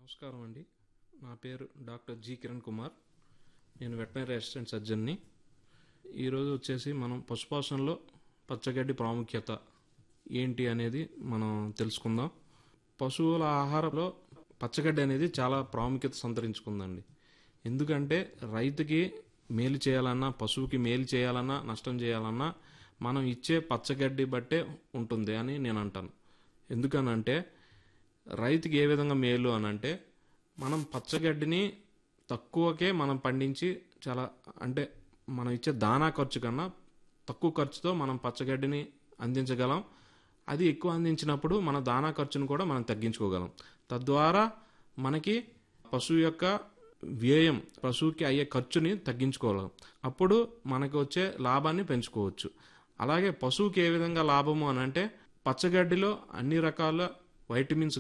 నమస్కారం అండి నా పేరు డాక్టర్ జి కిరణ్ కుమార్ నేను వెటనరీ అసిస్టెంట్ సర్జన్ని ఈరోజు వచ్చేసి మనం పశుపోషణలో పచ్చగడ్డి ప్రాముఖ్యత ఏంటి అనేది మనం తెలుసుకుందాం పశువుల ఆహారంలో పచ్చగడ్డి అనేది చాలా ప్రాముఖ్యత సంతరించుకుందండి ఎందుకంటే రైతుకి మేలు చేయాలన్నా పశువుకి మేలు చేయాలన్నా నష్టం చేయాలన్నా మనం ఇచ్చే పచ్చగడ్డి బట్టే ఉంటుంది అని నేను అంటాను ఎందుకనంటే రైతుకి ఏ విధంగా మేలు అని అంటే మనం పచ్చగడ్డిని తక్కువకే మనం పండించి చాలా అంటే మనం ఇచ్చే దానా ఖర్చు కన్నా తక్కువ ఖర్చుతో మనం పచ్చగడ్డిని అందించగలం అది ఎక్కువ అందించినప్పుడు మన దానా ఖర్చును కూడా మనం తగ్గించుకోగలం తద్వారా మనకి పశువు యొక్క వ్యయం పశువుకి అయ్యే ఖర్చుని తగ్గించుకోగలం అప్పుడు మనకి వచ్చే లాభాన్ని పెంచుకోవచ్చు అలాగే పశువుకి ఏ విధంగా లాభము అని అంటే పచ్చగడ్డిలో అన్ని రకాల వైటమిన్స్